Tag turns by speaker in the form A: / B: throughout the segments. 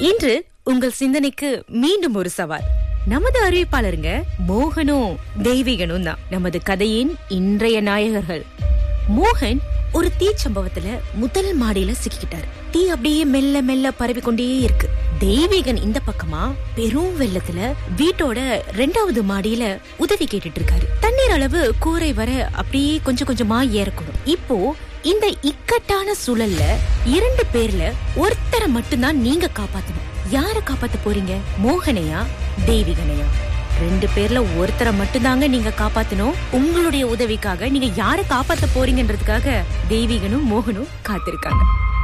A: இன்று உங்கள் சிந்தனைக்கு மீண்டும் ஒரு சவால் நமது அறிவிப்பாளருங்க மோகனும் தெய்வீகனும் தான் நமது கதையின் இன்றைய நாயகர்கள் மோகன் ஒரு தீ சம்பவத்துல முதல் மாடியில சிக்கிக்கிட்டாரு தீ அப்படியே மெல்ல மெல்ல பரவி கொண்டே இருக்கு தெய்வீகன் இந்த பக்கமா பெரும் வெள்ளத்துல வீட்டோட ரெண்டாவது மாடியில உதவி கேட்டுட்டு இருக்காரு தண்ணீர் அளவு கூரை வர அப்படியே கொஞ்சம் கொஞ்சமா ஏறக்கூடும் இப்போ இந்த இக்கட்டான சூழல்ல இரண்டு பேர்ல ஒருத்தரை மட்டும்தான் நீங்க காப்பாத்தணும் யார காப்பாத்த போறீங்க மோகனையா தெய்வீகனையா ரெண்டு பேர்ல ஒருத்தரை மட்டும்தாங்க நீங்க காப்பாத்தணும் உங்களுடைய உதவிக்காக நீங்க யார காப்பாத்த போறீங்கன்றதுக்காக தெய்வீகனும் மோகனும் காத்திருக்காங்க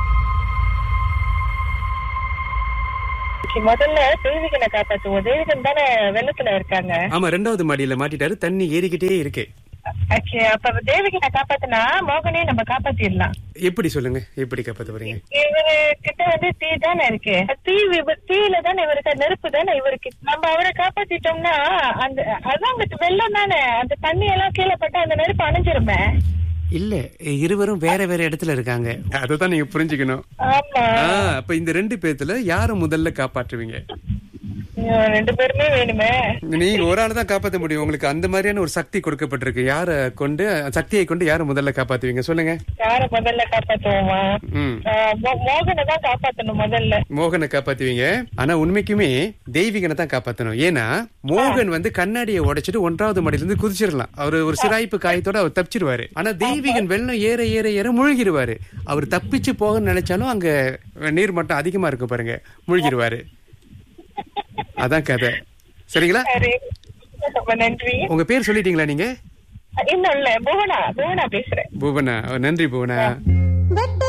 B: முதல்ல தெய்வீகனை காப்பாத்துவோம் தெய்வீகன் தானே வெள்ளத்துல இருக்காங்க
C: ஆமா ரெண்டாவது மாடியில மாட்டிட்டாரு தண்ணி ஏறிக்கிட்டே இருக்கு
B: ஆச்சு, அப்ப தெய்வீகனை காப்பாத்தினா மோகனே நம்ம காப்பாத்திடலாம்
C: எப்படி சொல்லுங்க எப்படி காப்பாத்த போறீங்க
B: இவரு கிட்ட வந்து தீ தானே இருக்கு தீ விப- தீயில தானே இவருக்கு நெருப்பு தானே இவருக்கு நம்ம அவரை காப்பாத்திட்டோம்னா அந்த அதான் அங்க வெள்ளம் தானே அந்த தண்ணி எல்லாம் கீழே பட்டு அந்த நெருப்பு அணைஞ்சிருமே
C: இல்ல இருவரும் வேற வேற இடத்துல இருக்காங்க அததான் நீங்க புரிஞ்சுக்கணும்
B: ஆமா
C: ஆ, அப்ப இந்த ரெண்டு பேத்துல யார முதல்ல காப்பாற்றுவீங்க
B: ஐயோ, ரெண்டு பேருமே வேணுமே
C: நீங்க ஒரு ஆள் தான் காப்பாத்த முடியும் உங்களுக்கு அந்த மாதிரியான ஒரு சக்தி கொடுக்கப்பட்டிருக்கு யார கொண்டு சக்தியை கொண்டு யார முதல்ல காப்பாத்துவீங்க சொல்லுங்க
B: யார முதல்ல காப்பாத்துவோமா
C: ம்
B: ஆஹ் மோ- மோகனை தான் காப்பாத்தணும் முதல்ல
C: மோகனை காப்பாத்துவீங்க ஆனா உண்மைக்குமே தெய்வீகனை தான் காப்பாத்தணும் ஏன்னா மோகன் வந்து கண்ணாடியை உடைச்சிட்டு ஒன்றாவது மாடியில இருந்து குதிச்சிடலாம் அவர் ஒரு சிராய்ப்பு காயத்தோட அவர் தப்பிச்சிருவாரு ஆனா தெய்வீகன் வெள்ளம் ஏற ஏற ஏற முழுகிருவாரு அவர் தப்பிச்சு போகன்னு நினைச்சாலும் அங்க நீர் மட்டம் அதிகமா இருக்கும் பாருங்க முழுகிருவாரு அதான் கதை சரிங்களா
B: சரி ரொம்ப நன்றி
C: உங்க பேர் சொல்லிட்டீங்களா நீங்க
B: இன்னும் இல்ல புவனா புவனா பேசுறேன்
C: புவனா நன்றி புவனா